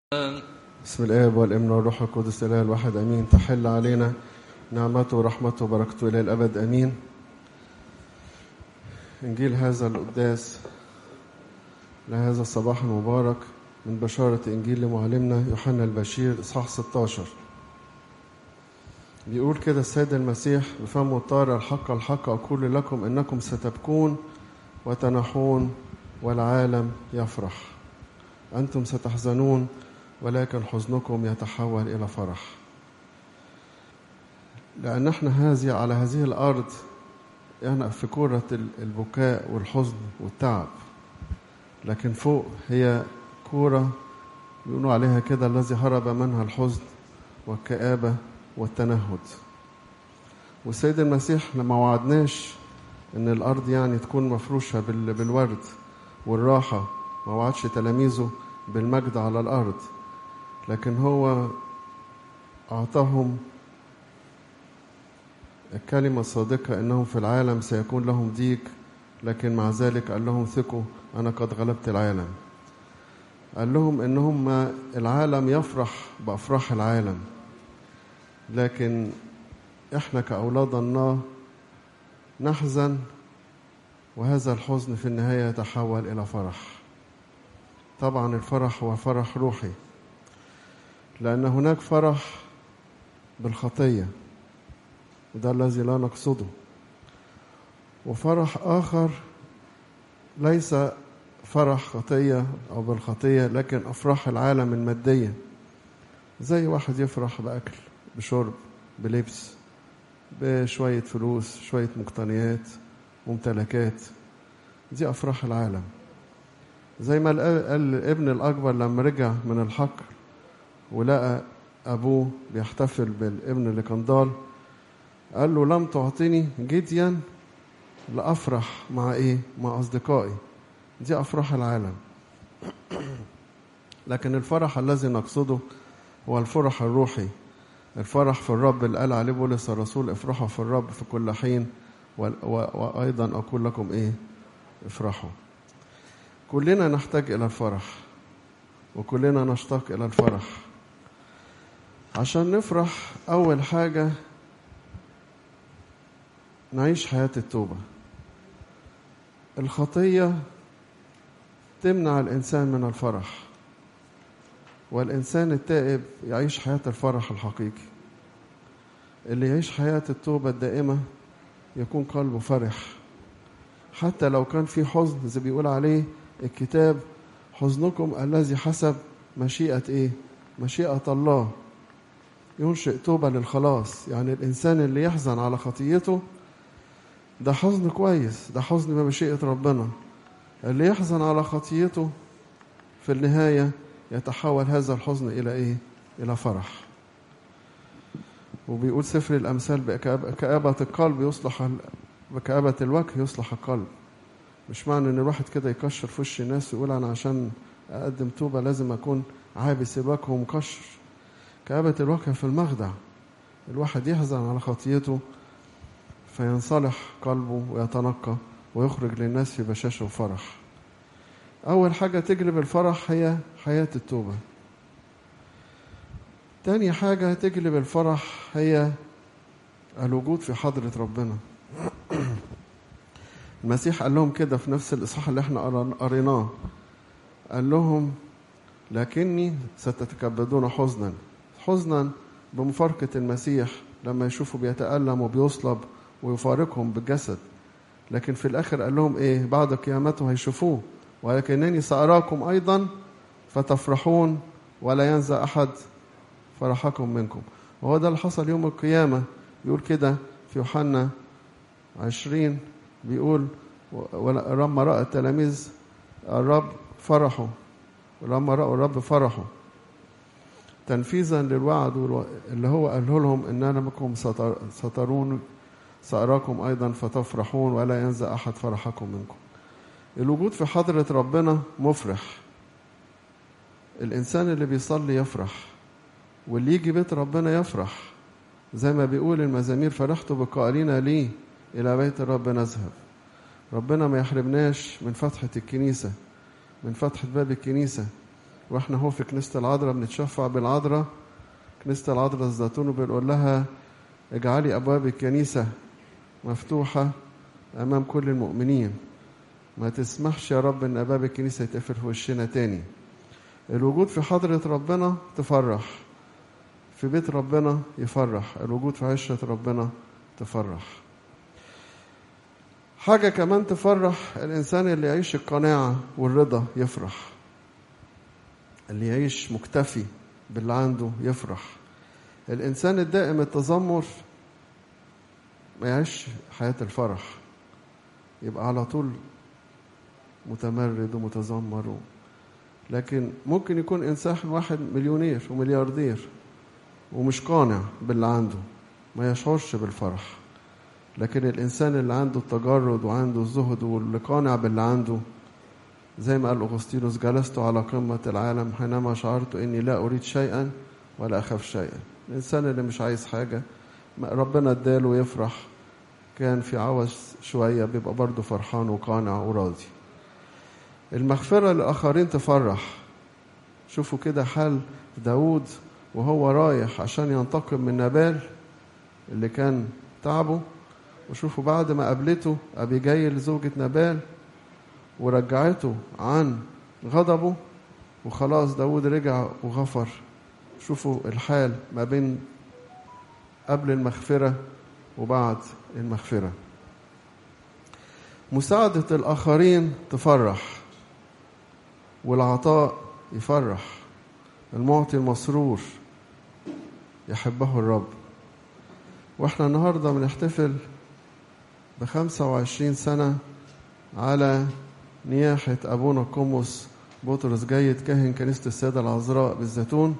بسم الآب والابن والروح القدس الإله الواحد أمين تحل علينا نعمته ورحمته وبركته إلى الأبد أمين إنجيل هذا القداس لهذا الصباح المبارك من بشارة إنجيل لمعلمنا يوحنا البشير إصحاح 16 بيقول كده السيد المسيح بفمه الطارئ الحق الحق أقول لكم إنكم ستبكون وتنحون والعالم يفرح أنتم ستحزنون ولكن حزنكم يتحول إلى فرح لأن احنا هذه على هذه الأرض يعني في كرة البكاء والحزن والتعب لكن فوق هي كورة بيقولوا عليها كده الذي هرب منها الحزن والكآبة والتنهد والسيد المسيح لما وعدناش ان الارض يعني تكون مفروشه بالورد والراحه ما وعدش تلاميذه بالمجد على الارض لكن هو اعطاهم الكلمه الصادقه انهم في العالم سيكون لهم ضيق لكن مع ذلك قال لهم ثقوا انا قد غلبت العالم قال لهم ان هم العالم يفرح بافراح العالم لكن احنا كاولاد الله نحزن وهذا الحزن في النهايه يتحول الى فرح طبعا الفرح هو فرح روحي لان هناك فرح بالخطيه وده الذي لا نقصده وفرح اخر ليس فرح خطيه او بالخطيه لكن افراح العالم الماديه زي واحد يفرح باكل بشرب بلبس بشوية فلوس شوية مقتنيات ممتلكات دي أفراح العالم زي ما قال الابن الأكبر لما رجع من الحقل ولقى أبوه بيحتفل بالابن اللي كان ضال قال له لم تعطيني جديا لأفرح مع إيه؟ مع أصدقائي دي أفراح العالم لكن الفرح الذي نقصده هو الفرح الروحي الفرح في الرب اللي قال عليه بولس الرسول افرحوا في الرب في كل حين وايضا اقول لكم ايه افرحوا كلنا نحتاج الى الفرح وكلنا نشتاق الى الفرح عشان نفرح اول حاجه نعيش حياه التوبه الخطيه تمنع الانسان من الفرح والإنسان التائب يعيش حياة الفرح الحقيقي اللي يعيش حياة التوبة الدائمة يكون قلبه فرح حتى لو كان في حزن زي بيقول عليه الكتاب حزنكم الذي حسب مشيئة إيه؟ مشيئة الله ينشئ توبة للخلاص يعني الإنسان اللي يحزن على خطيته ده حزن كويس ده حزن بمشيئة ربنا اللي يحزن على خطيته في النهايه يتحول هذا الحزن إلى إيه؟ إلى فرح. وبيقول سفر الأمثال بكآبة القلب يصلح بكآبة الوجه يصلح القلب. مش معنى إن الواحد كده يكشر في وش الناس ويقول أنا عشان أقدم توبة لازم أكون عابس الوجه ومكشر. كآبة الوجه في المخدع. الواحد يحزن على خطيته فينصلح قلبه ويتنقى ويخرج للناس في بشاشة وفرح. أول حاجة تجلب الفرح هي حياة التوبة تاني حاجة تجلب الفرح هي الوجود في حضرة ربنا المسيح قال لهم كده في نفس الإصحاح اللي احنا قريناه قال لهم لكني ستتكبدون حزنا حزنا بمفارقة المسيح لما يشوفوا بيتألم وبيصلب ويفارقهم بالجسد لكن في الآخر قال لهم إيه بعد قيامته هيشوفوه ولكنني سأراكم أيضا فتفرحون ولا ينزع أحد فرحكم منكم وهو ده اللي حصل يوم القيامة بيقول كده في يوحنا عشرين بيقول لما رأى التلاميذ الرب فرحوا ولما رأوا الرب فرحوا تنفيذا للوعد اللي هو قاله لهم إننا بكم سترون سأراكم أيضا فتفرحون ولا ينزع أحد فرحكم منكم الوجود في حضرة ربنا مفرح الإنسان اللي بيصلي يفرح واللي يجي بيت ربنا يفرح زي ما بيقول المزامير فرحت بقائلين لي إلى بيت الرب نذهب ربنا ما يحرمناش من فتحة الكنيسة من فتحة باب الكنيسة واحنا هو في كنيسة العذراء بنتشفع بالعذراء كنيسة العذراء الزيتون وبنقول لها اجعلي أبواب الكنيسة مفتوحة أمام كل المؤمنين ما تسمحش يا رب إن أبواب الكنيسة يتقفل في وشنا تاني الوجود في حضرة ربنا تفرح في بيت ربنا يفرح الوجود في عشرة ربنا تفرح حاجة كمان تفرح الإنسان اللي يعيش القناعة والرضا يفرح اللي يعيش مكتفي باللي عنده يفرح الإنسان الدائم التذمر ما يعيش حياة الفرح يبقى على طول متمرد ومتذمر لكن ممكن يكون إنسان واحد مليونير وملياردير ومش قانع باللي عنده ما يشعرش بالفرح لكن الإنسان اللي عنده التجرد وعنده الزهد واللي قانع باللي عنده زي ما قال أغسطينوس جلست على قمة العالم حينما شعرت إني لا أريد شيئا ولا أخاف شيئا الإنسان اللي مش عايز حاجة ربنا اداله يفرح كان في عوز شوية بيبقى برضه فرحان وقانع وراضي المغفرة للآخرين تفرح شوفوا كده حال داود وهو رايح عشان ينتقم من نبال اللي كان تعبه وشوفوا بعد ما قابلته أبيجيل زوجة نبال ورجعته عن غضبه وخلاص داود رجع وغفر شوفوا الحال ما بين قبل المغفرة وبعد المغفرة مساعدة الآخرين تفرح والعطاء يفرح المعطي المسرور يحبه الرب واحنا النهاردة بنحتفل بخمسة وعشرين سنة على نياحة أبونا قمص بطرس جيد كاهن كنيسة السيدة العذراء بالزيتون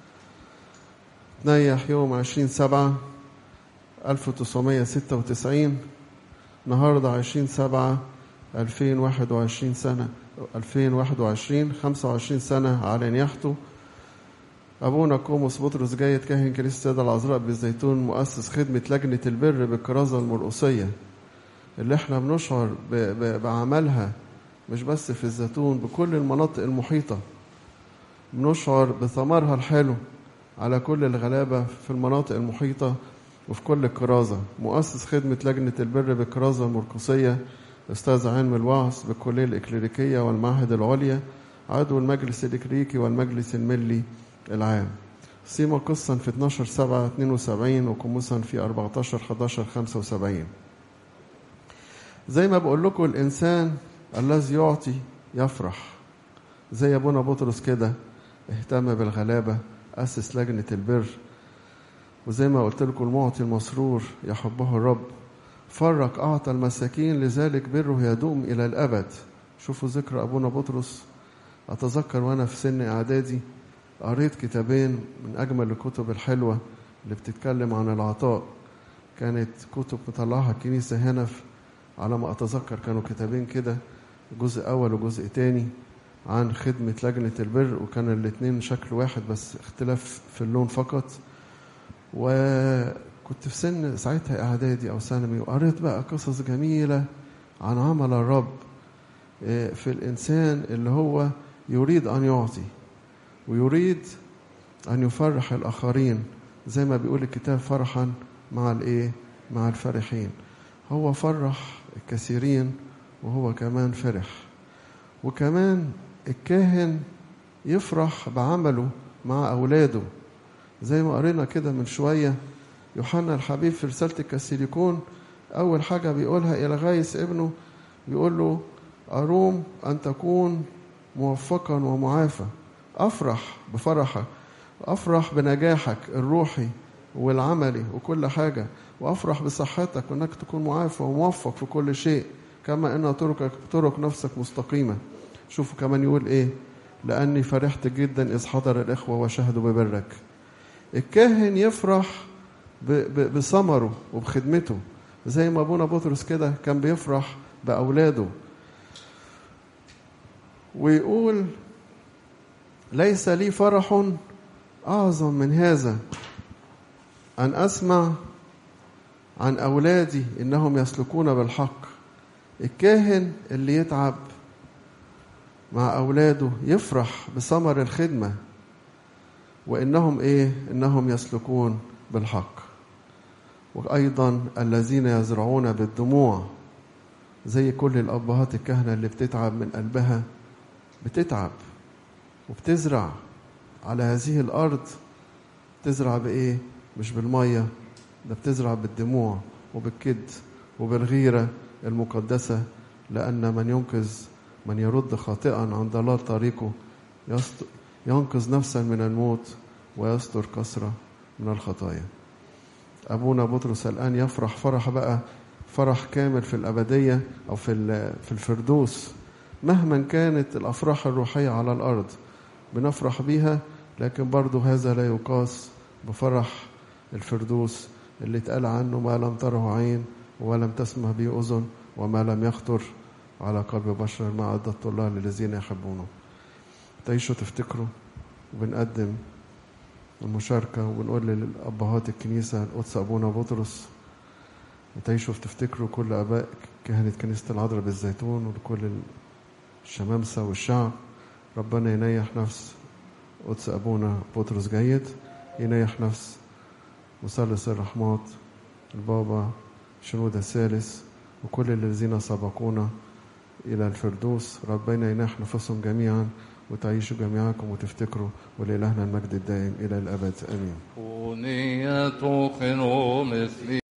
تنيح يوم عشرين سبعة ألف تسعمية ستة وتسعين النهاردة عشرين سبعة ألفين واحد وعشرين سنة ألفين واحد وعشرين خمسة وعشرين سنة على نياحته أبونا كوموس بطرس جيد كاهن كنيسة السيدة العذراء بالزيتون مؤسس خدمة لجنة البر بالكرازة المرقصية اللي احنا بنشعر ب ب بعملها مش بس في الزيتون بكل المناطق المحيطة بنشعر بثمرها الحلو على كل الغلابة في المناطق المحيطة وفي كل الكرازة مؤسس خدمة لجنة البر بالكرازة المرقصية أستاذ علم الوعظ بالكلية الإكليريكية والمعهد العليا عضو المجلس الإكليريكي والمجلس الملي العام سيما قصا في 12 7 72 وقموسا في 14 11 75 زي ما بقول لكم الإنسان الذي يعطي يفرح زي أبونا بطرس كده اهتم بالغلابة أسس لجنة البر وزي ما قلت لكم المعطي المسرور يحبه الرب فرق أعطى المساكين لذلك بره يدوم إلى الأبد شوفوا ذكر أبونا بطرس أتذكر وأنا في سن إعدادي قريت كتابين من أجمل الكتب الحلوة اللي بتتكلم عن العطاء كانت كتب مطلعها الكنيسة هنا في على ما أتذكر كانوا كتابين كده جزء أول وجزء تاني عن خدمة لجنة البر وكان الاتنين شكل واحد بس اختلاف في اللون فقط وكنت في سن ساعتها إعدادي أو ثانوي وقريت بقى قصص جميلة عن عمل الرب في الإنسان اللي هو يريد أن يعطي ويريد أن يفرح الآخرين زي ما بيقول الكتاب فرحا مع الإيه؟ مع الفرحين هو فرح الكثيرين وهو كمان فرح وكمان الكاهن يفرح بعمله مع أولاده زي ما قرينا كده من شوية يوحنا الحبيب في رسالة الكسيليكون أول حاجة بيقولها إلى غايس ابنه بيقول له أروم أن تكون موفقا ومعافى أفرح بفرحك أفرح بنجاحك الروحي والعملي وكل حاجة وأفرح بصحتك وأنك تكون معافى وموفق في كل شيء كما أن طرقك طرق نفسك مستقيمة شوفوا كمان يقول إيه لأني فرحت جدا إذ حضر الإخوة وشهدوا ببرك الكاهن يفرح بثمره وبخدمته زي ما أبونا بطرس كده كان بيفرح بأولاده ويقول ليس لي فرح أعظم من هذا أن أسمع عن أولادي إنهم يسلكون بالحق الكاهن اللي يتعب مع أولاده يفرح بثمر الخدمة وإنهم إيه؟ إنهم يسلكون بالحق وأيضا الذين يزرعون بالدموع زي كل الأبهات الكهنة اللي بتتعب من قلبها بتتعب وبتزرع على هذه الأرض تزرع بإيه؟ مش بالمية ده بتزرع بالدموع وبالكد وبالغيرة المقدسة لأن من ينقذ من يرد خاطئا عن ضلال طريقه ينقذ نفسا من الموت ويستر كسرة من الخطايا أبونا بطرس الآن يفرح فرح بقى فرح كامل في الأبدية أو في في الفردوس مهما كانت الأفراح الروحية على الأرض بنفرح بيها لكن برضه هذا لا يقاس بفرح الفردوس اللي اتقال عنه ما لم تره عين ولم تسمع به أذن وما لم يخطر على قلب بشر ما أعدت الله للذين يحبونه تعيشوا تفتكروا وبنقدم المشاركة وبنقول للأبهات الكنيسة القدس أبونا بطرس تعيشوا تفتكروا كل آباء كهنة كنيسة العذراء بالزيتون ولكل الشمامسة والشعب ربنا ينيح نفس قدس أبونا بطرس جيد ينيح نفس مثلث الرحمات البابا شنودة الثالث وكل الذين سبقونا إلى الفردوس ربنا ينح نفسهم جميعا وتعيشوا جميعكم وتفتكروا ولإلهنا المجد الدائم إلى الأبد آمين ونية خير مثلي